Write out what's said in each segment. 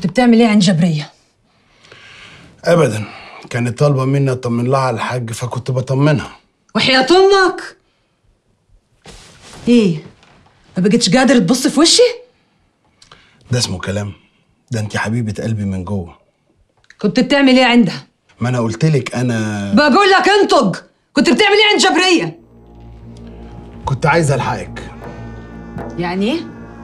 كنت بتعمل ايه عند جبريه ابدا كانت طالبه مني اطمن لها على الحاج فكنت بطمنها وحياة امك ايه ما بقتش قادر تبص في وشي ده اسمه كلام ده انت حبيبه قلبي من جوه كنت بتعمل ايه عندها ما انا قلت لك انا بقول لك انطق كنت بتعمل ايه عند جبريه كنت عايز الحقك يعني ايه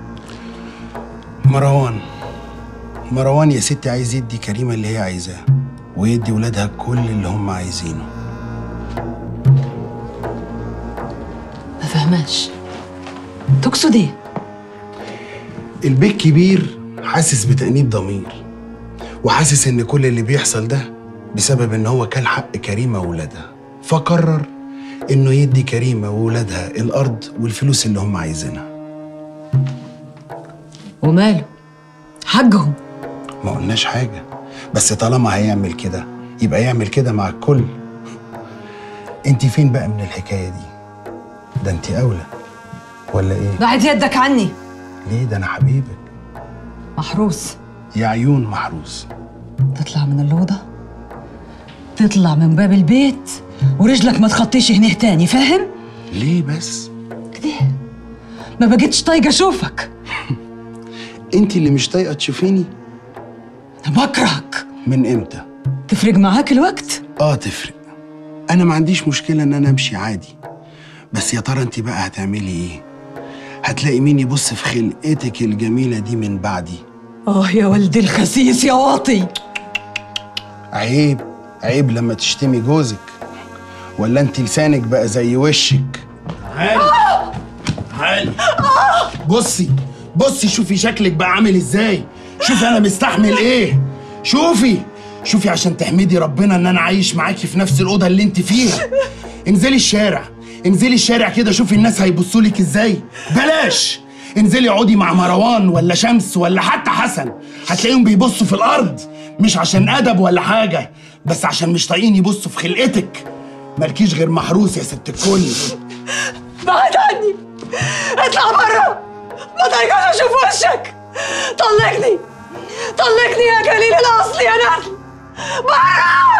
مروان مروان يا ستي عايز يدي كريمه اللي هي عايزاه ويدي ولادها كل اللي هم عايزينه ما فهماش تقصد ايه البيت كبير حاسس بتأنيب ضمير وحاسس ان كل اللي بيحصل ده بسبب ان هو كان حق كريمه وولادها فقرر انه يدي كريمه وولادها الارض والفلوس اللي هم عايزينها وماله حقهم ما قلناش حاجه بس طالما هيعمل كده يبقى يعمل كده مع الكل انت فين بقى من الحكايه دي ده انت اولى ولا ايه بعد يدك عني ليه ده انا حبيبك محروس يا عيون محروس تطلع من الأوضة تطلع من باب البيت ورجلك ما تخطيش هنا تاني فاهم؟ ليه بس كده ما بقتش طايقة أشوفك انت اللي مش طايقه تشوفيني بكرهك من امتى تفرق معاك الوقت؟ اه تفرق انا ما عنديش مشكله ان انا امشي عادي بس يا ترى انت بقى هتعملي ايه هتلاقي مين يبص في خلقتك الجميله دي من بعدي آه يا ولدي الخسيس يا واطي عيب عيب لما تشتمي جوزك ولا انت لسانك بقى زي وشك تعالي تعالي بصي بصي شوفي شكلك بقى عامل ازاي شوفي انا مستحمل ايه شوفي شوفي عشان تحمدي ربنا ان انا عايش معاكي في نفس الاوضه اللي انت فيها انزلي الشارع انزلي الشارع كده شوفي الناس هيبصوا لك ازاي بلاش انزلي اقعدي مع مروان ولا شمس ولا حتى حسن هتلاقيهم بيبصوا في الارض مش عشان ادب ولا حاجه بس عشان مش طايقين يبصوا في خلقتك مالكيش غير محروس يا ست الكل بعد عني اطلع برا ما طايقاش اشوف وشك طلقني طلقني يا قليل الاصل يا نسل برا